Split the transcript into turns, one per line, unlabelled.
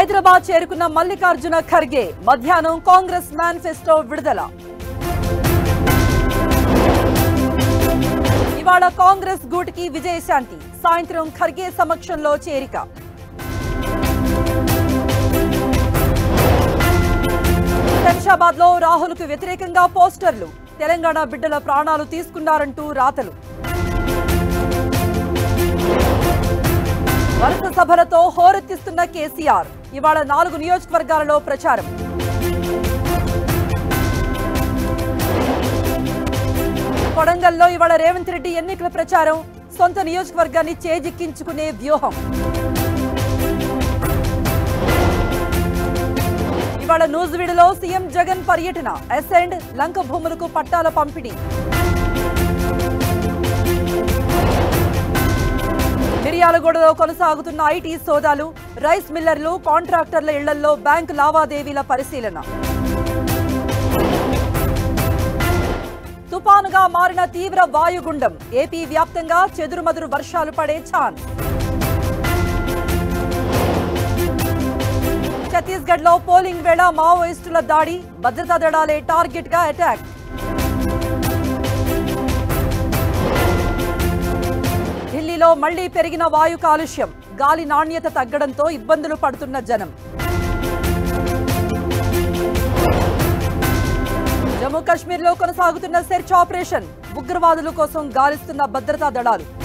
హైదరాబాద్ చేరుకున్న మల్లికార్జున ఖర్గే మధ్యాహ్నం కాంగ్రెస్ మేనిఫెస్టో విడుదల ఇవాళ కాంగ్రెస్ గూటికి విజయశాంతి సాయంత్రం ఖర్గే సమక్షంలో చేరిక శంషాబాద్ లో రాహుల్ కు వ్యతిరేకంగా పోస్టర్లు తెలంగాణ బిడ్డల ప్రాణాలు తీసుకున్నారంటూ రాతలు వరుస సభలతో హోరెత్తిస్తున్న కేసీఆర్ ఇవాళ నాలుగు నియోజకవర్గాలలో ప్రచారం కొడంగల్లో ఇవాళ రేవంత్ రెడ్డి ఎన్నికల ప్రచారం సొంత నియోజకవర్గాన్ని చేజిక్కించుకునే వ్యూహం ఇవాళ నూజివీడులో సీఎం జగన్ పర్యటన అసెండ్ లంక భూములకు పట్టాల పంపిణీ మిర్యాలగూడలో కొనసాగుతున్న ఐటీ సోదాలు రైస్ మిల్లర్లు కాంట్రాక్టర్ల ఇళ్లలో బ్యాంకు లావాదేవీల పరిశీలన తుపానుగా మారిన తీవ్ర వాయుగుండం ఏపీ వ్యాప్తంగా చెదురుమదురు వర్షాలు పడే ఛాన్స్ ఛత్తీస్గఢ్ లో పోలింగ్ వేళ మావోయిస్టుల దాడి భద్రతా దళాలే టార్గెట్ గా అటాక్ ఢిల్లీలో మళ్లీ పెరిగిన వాయు కాలుష్యం గాలి నాణ్యత తగ్గడంతో ఇబ్బందులు పడుతున్న జనం జమ్మూ కాశ్మీర్లో కొనసాగుతున్న సెర్చ్ ఆపరేషన్ ఉగ్రవాదుల కోసం గాలిస్తున్న భద్రతా దళాలు